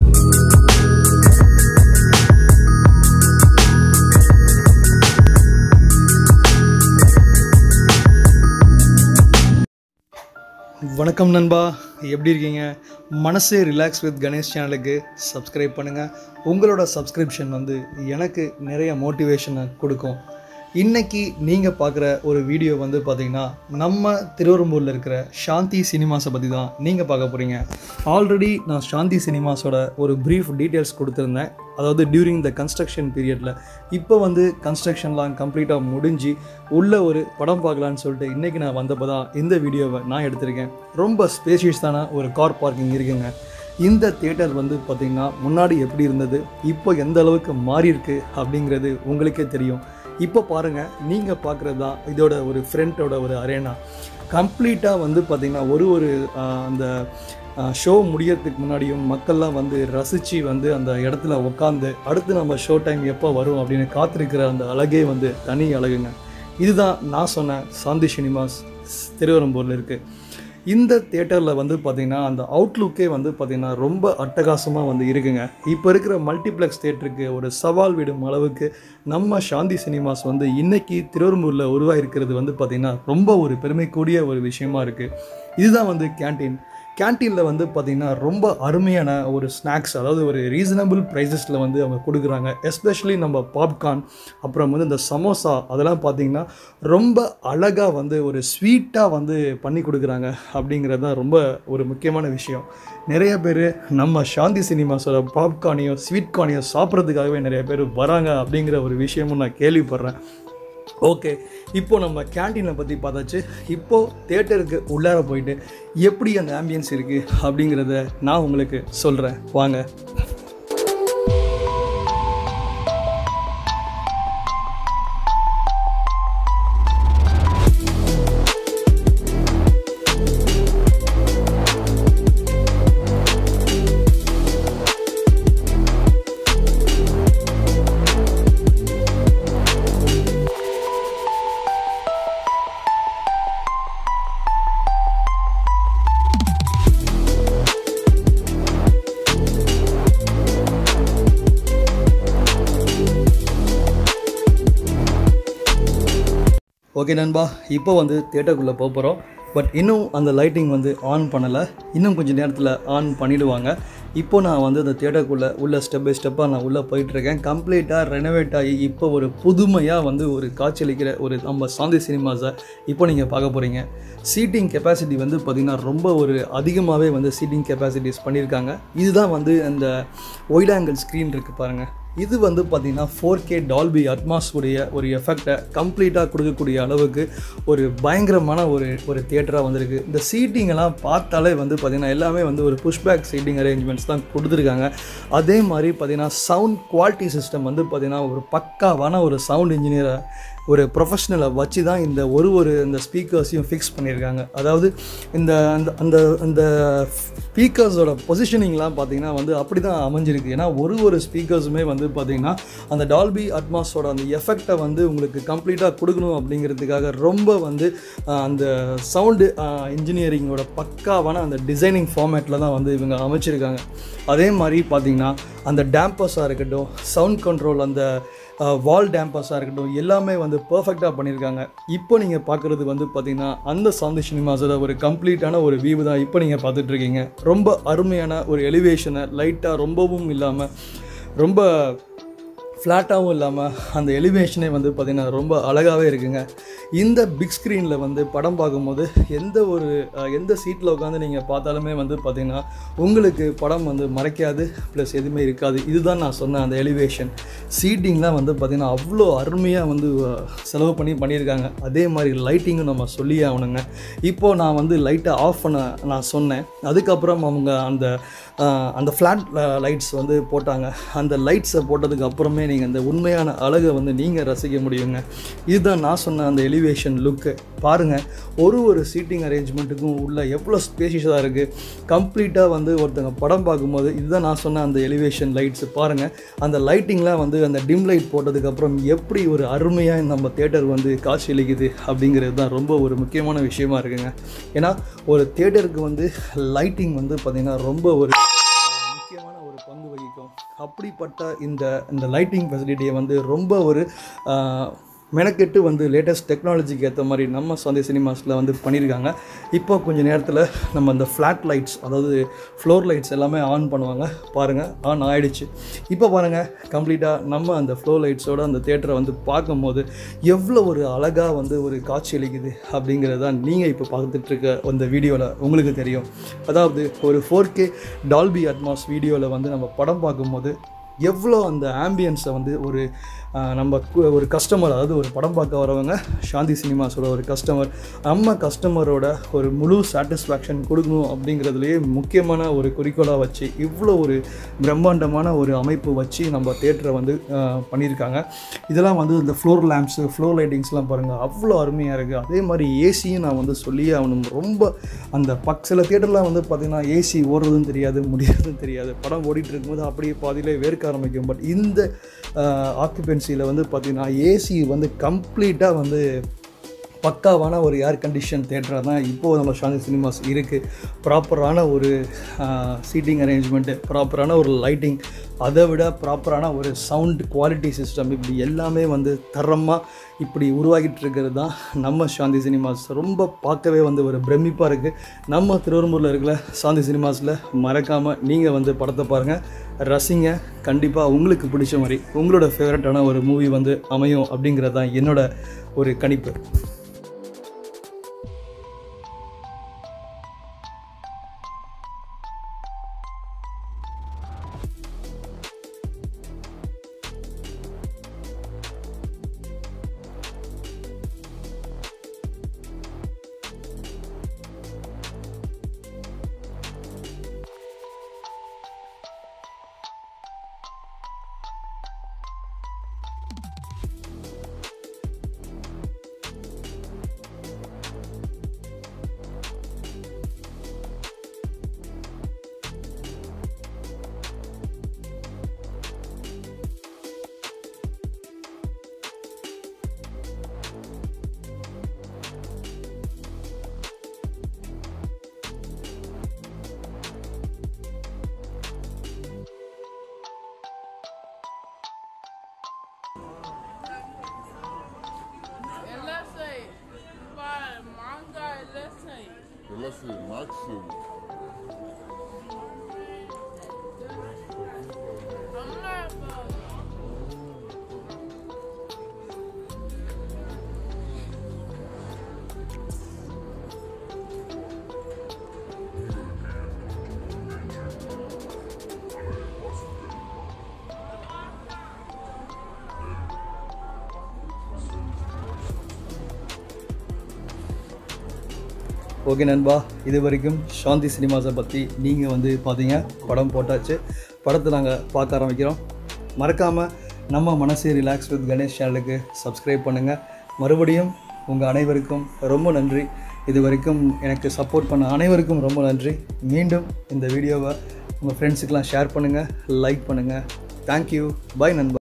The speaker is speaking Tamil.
வணக்கம் நண்பா எப்படி இருக்கீங்க மனசே ரிலாக்ஸ் வித் கணேஷ் சேனலுக்கு சப்ஸ்கிரைப் பண்ணுங்கள் உங்களோட சப்ஸ்கிரிப்ஷன் வந்து எனக்கு நிறைய மோட்டிவேஷனை கொடுக்கும் இன்னைக்கு நீங்கள் பார்க்குற ஒரு வீடியோ வந்து பார்த்தீங்கன்னா நம்ம திருவெரும்பூரில் இருக்கிற சாந்தி சினிமாஸை பற்றி தான் நீங்கள் பார்க்க போகிறீங்க ஆல்ரெடி நான் சாந்தி சினிமாஸோட ஒரு ப்ரீஃப் டீட்டெயில்ஸ் கொடுத்துருந்தேன் அதாவது டியூரிங் த கன்ஸ்ட்ரக்ஷன் பீரியடில் இப்போ வந்து கன்ஸ்ட்ரக்ஷன்லாம் கம்ப்ளீட்டாக முடிஞ்சு உள்ள ஒரு படம் பார்க்கலான்னு சொல்லிட்டு இன்றைக்கி நான் வந்தப்போ தான் இந்த வீடியோவை நான் எடுத்திருக்கேன் ரொம்ப ஸ்பேஷியஸான ஒரு கார் பார்க்கிங் இருக்குங்க இந்த தியேட்டர் வந்து பார்த்திங்கன்னா முன்னாடி எப்படி இருந்தது இப்போ எந்த அளவுக்கு மாறி இருக்கு அப்படிங்கிறது உங்களுக்கே தெரியும் இப்போ பாருங்கள் நீங்கள் பார்க்குறது தான் இதோட ஒரு ஃப்ரண்ட்டோட ஒரு அரேனா கம்ப்ளீட்டாக வந்து பார்த்திங்கன்னா ஒரு ஒரு ஆஹ், அந்த ஷோ முடியறதுக்கு முன்னாடியும் மக்கள்லாம் வந்து ரசித்து வந்து அந்த இடத்துல உட்காந்து அடுத்து நம்ம ஷோ டைம் எப்போ வரும் அப்படின்னு காத்திருக்கிற அந்த அழகே வந்து தனி அழகுங்க இதுதான் நான் சொன்ன சாந்தி சினிமாஸ் திருவரம்பூரில் இருக்குது இந்த தேட்டரில் வந்து பார்த்திங்கன்னா அந்த அவுட்லுக்கே வந்து பார்த்திங்கன்னா ரொம்ப அட்டகாசமாக வந்து இருக்குங்க இப்போ இருக்கிற மல்டிப்ளெக்ஸ் தேட்டருக்கு ஒரு சவால் விடும் அளவுக்கு நம்ம சாந்தி சினிமாஸ் வந்து இன்னைக்கு திருவெரும்பூரில் உருவாகிருக்கிறது வந்து பார்த்திங்கன்னா ரொம்ப ஒரு பெருமைக்கூடிய ஒரு விஷயமா இருக்குது இதுதான் வந்து கேண்டீன் கேன்டீனில் வந்து பார்த்திங்கன்னா ரொம்ப அருமையான ஒரு ஸ்நாக்ஸ் அதாவது ஒரு ரீசனபிள் ப்ரைஸஸில் வந்து அவங்க கொடுக்குறாங்க எஸ்பெஷலி நம்ம பாப்கார்ன் அப்புறம் வந்து இந்த சமோசா அதெல்லாம் பார்த்திங்கன்னா ரொம்ப அழகாக வந்து ஒரு ஸ்வீட்டாக வந்து பண்ணி கொடுக்குறாங்க அப்படிங்கிறது தான் ரொம்ப ஒரு முக்கியமான விஷயம் நிறைய பேர் நம்ம சாந்தி சினிமாஸோட பாப்கார்னையும் ஸ்வீட் கார்னையும் சாப்பிட்றதுக்காகவே நிறைய பேர் வராங்க அப்படிங்கிற ஒரு விஷயமும் நான் கேள்விப்படுறேன் ஓகே இப்போ நம்ம கேண்டீனை பற்றி பார்த்தாச்சு இப்போ தேட்டருக்கு உள்ளார போயிட்டு எப்படி அந்த ஆம்பியன்ஸ் இருக்குது அப்படிங்கிறத நான் உங்களுக்கு சொல்கிறேன் வாங்க ஓகே நண்பா இப்போ வந்து தேட்டருக்குள்ளே போக போகிறோம் பட் இன்னும் அந்த லைட்டிங் வந்து ஆன் பண்ணலை இன்னும் கொஞ்சம் நேரத்தில் ஆன் பண்ணிடுவாங்க இப்போ நான் வந்து அந்த தேட்டருக்குள்ளே உள்ள ஸ்டெப் பை ஸ்டெப்பாக நான் உள்ளே போயிட்டுருக்கேன் கம்ப்ளீட்டாக ரெனோவேட் ஆகி இப்போ ஒரு புதுமையாக வந்து ஒரு காட்சியளிக்கிற ஒரு நம்ம சாந்தி சினிமாஸை இப்போ நீங்கள் பார்க்க போகிறீங்க சீட்டிங் கெப்பாசிட்டி வந்து பார்த்திங்கன்னா ரொம்ப ஒரு அதிகமாகவே வந்து சீட்டிங் கெப்பாசிட்டிஸ் பண்ணியிருக்காங்க இதுதான் வந்து அந்த ஒயிட் ஆங்கிள் ஸ்க்ரீன் இருக்குது பாருங்கள் இது வந்து பார்த்திங்கன்னா ஃபோர் கே டால்பி அட்மாஸ் உடைய ஒரு எஃபெக்டை கம்ப்ளீட்டாக கொடுக்கக்கூடிய அளவுக்கு ஒரு பயங்கரமான ஒரு ஒரு தியேட்டராக வந்திருக்கு இந்த சீட்டிங்கெல்லாம் பார்த்தாலே வந்து பார்த்திங்கன்னா எல்லாமே வந்து ஒரு புஷ்பேக் சீட்டிங் அரேஞ்ச்மெண்ட்ஸ் தான் கொடுத்துருக்காங்க அதே மாதிரி பார்த்திங்கன்னா சவுண்ட் குவாலிட்டி சிஸ்டம் வந்து பார்த்திங்கன்னா ஒரு பக்காவான ஒரு சவுண்ட் இன்ஜினியரை ஒரு ப்ரொஃபஷனலை வச்சு தான் இந்த ஒரு ஒரு இந்த ஸ்பீக்கர்ஸையும் ஃபிக்ஸ் பண்ணியிருக்காங்க அதாவது இந்த அந்த அந்த அந்த ஸ்பீக்கர்ஸோட பொசிஷனிங்லாம் பார்த்தீங்கன்னா வந்து அப்படி தான் அமைஞ்சிருக்கு ஏன்னா ஒரு ஒரு ஸ்பீக்கர்ஸுமே வந்து பார்த்திங்கன்னா அந்த டால்பி அட்மாஸோட அந்த எஃபெக்டை வந்து உங்களுக்கு கம்ப்ளீட்டாக கொடுக்கணும் அப்படிங்கிறதுக்காக ரொம்ப வந்து ஆஹ், அந்த சவுண்டு இன்ஜினியரிங்கோட பக்காவான அந்த டிசைனிங் ஃபார்மேட்டில் தான் வந்து இவங்க அமைச்சிருக்காங்க அதே மாதிரி பார்த்திங்கன்னா அந்த டேம்பர்ஸாக இருக்கட்டும் சவுண்ட் கண்ட்ரோல் அந்த வால் டேம்பர்ஸாக இருக்கட்டும் எல்லாமே வந்து பர்ஃபெக்டாக பண்ணியிருக்காங்க இப்போ நீங்கள் பார்க்குறது வந்து பார்த்திங்கன்னா அந்த சவுண்ட் சினிமாஸோட ஒரு கம்ப்ளீட்டான ஒரு வியூ தான் இப்போ நீங்கள் பார்த்துட்ருக்கீங்க ரொம்ப அருமையான ஒரு எலிவேஷனை லைட்டாக ரொம்பவும் இல்லாமல் ரொம்ப ஃப்ளாட்டாகவும் இல்லாமல் அந்த எலிவேஷனே வந்து பார்த்திங்கன்னா ரொம்ப அழகாகவே இருக்குங்க இந்த பிக் ஸ்க்ரீனில் வந்து படம் பார்க்கும்போது எந்த ஒரு அஹ், எந்த சீட்டில் உட்காந்து நீங்கள் பார்த்தாலுமே வந்து பார்த்திங்கன்னா உங்களுக்கு படம் வந்து மறைக்காது ப்ளஸ் எதுவுமே இருக்காது இதுதான் நான் சொன்ன அந்த எலிவேஷன் சீட்டிங்லாம் வந்து பார்த்திங்கன்னா அவ்வளோ அருமையாக வந்து அஹ், செலவு பண்ணி பண்ணியிருக்காங்க அதே மாதிரி லைட்டிங்கும் நம்ம சொல்லியே ஆகணுங்க இப்போது நான் வந்து லைட்டை ஆஃப் பண்ண நான் சொன்னேன் அதுக்கப்புறம் அவங்க அந்த அஹ், அந்த ஃப்ளாட் லைட்ஸ் வந்து போட்டாங்க அந்த லைட்ஸை போட்டதுக்கு அப்புறமே நீங்கள் அந்த உண்மையான அழகை வந்து நீங்கள் ரசிக்க முடியுங்க இதுதான் நான் சொன்ன அந்த எலிவேஷன் லுக்கு பாருங்கள் ஒரு ஒரு சீட்டிங் அரேஞ்ச்மெண்ட்டுக்கும் உள்ள எவ்வளோ ஸ்பேஷியஸாக இருக்குது கம்ப்ளீட்டாக வந்து ஒருத்தங்க படம் பார்க்கும்போது இதுதான் நான் சொன்ன அந்த எலிவேஷன் லைட்ஸ் பாருங்கள் அந்த லைட்டிங்லாம் வந்து அந்த டிம் லைட் போட்டதுக்கப்புறம் எப்படி ஒரு அருமையாக நம்ம தேட்டர் வந்து காட்சியளிக்குது அப்படிங்கிறது தான் ரொம்ப ஒரு முக்கியமான விஷயமா இருக்குங்க ஏன்னா ஒரு தேட்டருக்கு வந்து லைட்டிங் வந்து பார்த்திங்கன்னா ரொம்ப ஒரு முக்கியமான ஒரு பங்கு வகிக்கும் அப்படிப்பட்ட இந்த இந்த லைட்டிங் ஃபெசிலிட்டியை வந்து ரொம்ப ஒரு ஆஹ், மெனக்கெட்டு வந்து லேட்டஸ்ட் டெக்னாலஜிக்கு ஏற்ற மாதிரி நம்ம சந்தை சினிமாஸில் வந்து பண்ணியிருக்காங்க இப்போ கொஞ்சம் நேரத்தில் நம்ம அந்த ஃப்ளாட் லைட்ஸ் அதாவது ஃப்ளோர் லைட்ஸ் எல்லாமே ஆன் பண்ணுவாங்க பாருங்கள் ஆன் ஆயிடுச்சு இப்போ பாருங்கள் கம்ப்ளீட்டாக நம்ம அந்த ஃப்ளோர் லைட்ஸோட அந்த தேட்டரை வந்து பார்க்கும்போது எவ்வளோ ஒரு அழகாக வந்து ஒரு காட்சி அளிக்குது அப்படிங்கிறது தான் நீங்கள் இப்போ பார்த்துட்டு இருக்க அந்த வீடியோவில் உங்களுக்கு தெரியும் அதாவது ஒரு ஃபோர் கே டால்பி அட்மாஸ் வீடியோவில் வந்து நம்ம படம் பார்க்கும்போது எவ்வளோ அந்த ஆம்பியன்ஸை வந்து ஒரு ஆஹ், நம்ம கு- ஒரு கஸ்டமர் அதாவது ஒரு படம் பார்க்க வரவங்க சாந்தி சினிமாஸோட ஒரு கஸ்டமர் நம்ம கஸ்டமரோட ஒரு முழு சாட்டிஸ்ஃபேக்ஷன் கொடுக்கணும் அப்படிங்கிறதுலையே முக்கியமான ஒரு குறிக்கோளாக வச்சு இவ்வளோ ஒரு பிரம்மாண்டமான ஒரு அமைப்பு வச்சு நம்ம தேட்டரை வந்து ஆஹ், பண்ணியிருக்காங்க இதெல்லாம் வந்து இந்த ஃப்ளோர் லேம்ப்ஸு ஃப்ளோர் லைட்டிங்ஸ்லாம் பாருங்கள் அவ்வளோ அருமையாக இருக்குது அதே மாதிரி ஏசியும் நான் வந்து சொல்லியே ஆகணும் ரொம்ப அந்த பக் சில தியேட்டர்லாம் வந்து பார்த்திங்கன்னா ஏசி ஓடுறதும் தெரியாது முடியாதும் தெரியாது படம் ஓடிட்டு இருக்கும்போது அப்படியே பாதியிலே வேர்க்க ஆரம்பிக்கும் பட் இந்த ஆக்குபென்சியில் வந்து பார்த்திங்கன்னா ஏசி வந்து கம்ப்ளீட்டாக வந்து பக்காவான ஒரு ஏர் கண்டிஷன் தேட்டராக தான் இப்போது நம்ம சாந்தி சினிமாஸ் இருக்குது ப்ராப்பரான ஒரு சீட்டிங் அரேஞ்ச்மெண்ட்டு ப்ராப்பரான ஒரு லைட்டிங் அதை விட ப்ராப்பரான ஒரு சவுண்ட் குவாலிட்டி சிஸ்டம் இப்படி எல்லாமே வந்து தரமாக இப்படி உருவாகிட்டு இருக்கிறது தான் நம்ம சாந்தி சினிமாஸ் ரொம்ப பார்க்கவே வந்து ஒரு பிரமிப்பாக இருக்குது நம்ம திருவெரும்பூரில் இருக்கிற சாந்தி சினிமாஸில் மறக்காமல் நீங்கள் வந்து படத்தை பாருங்கள் ரசிங்க கண்டிப்பாக உங்களுக்கு பிடிச்ச மாதிரி உங்களோட ஃபேவரட்டான ஒரு மூவி வந்து அமையும் அப்படிங்கிறது தான் என்னோட ஒரு கணிப்பு LSA. Vai, manga LSA. LSA Maxim. America. Okay நண்பா இது வரைக்கும் சாந்தி சினிமாஸை பற்றி நீங்கள் வந்து பார்த்தீங்க படம் போட்டாச்சு படத்தை நாங்கள் பார்க்க ஆரம்பிக்கிறோம் மறக்காமல் நம்ம மனசே ரிலாக்ஸ் வித் கணேஷ் சேனலுக்கு சப்ஸ்கிரைப் பண்ணுங்கள் மறுபடியும் உங்கள் அனைவருக்கும் ரொம்ப நன்றி இது வரைக்கும் எனக்கு சப்போர்ட் பண்ண அனைவருக்கும் ரொம்ப நன்றி மீண்டும் இந்த வீடியோவை உங்கள் ஃப்ரெண்ட்ஸுக்கெலாம் ஷேர் பண்ணுங்கள் லைக் பண்ணுங்கள் தேங்க்யூ பை நண்பா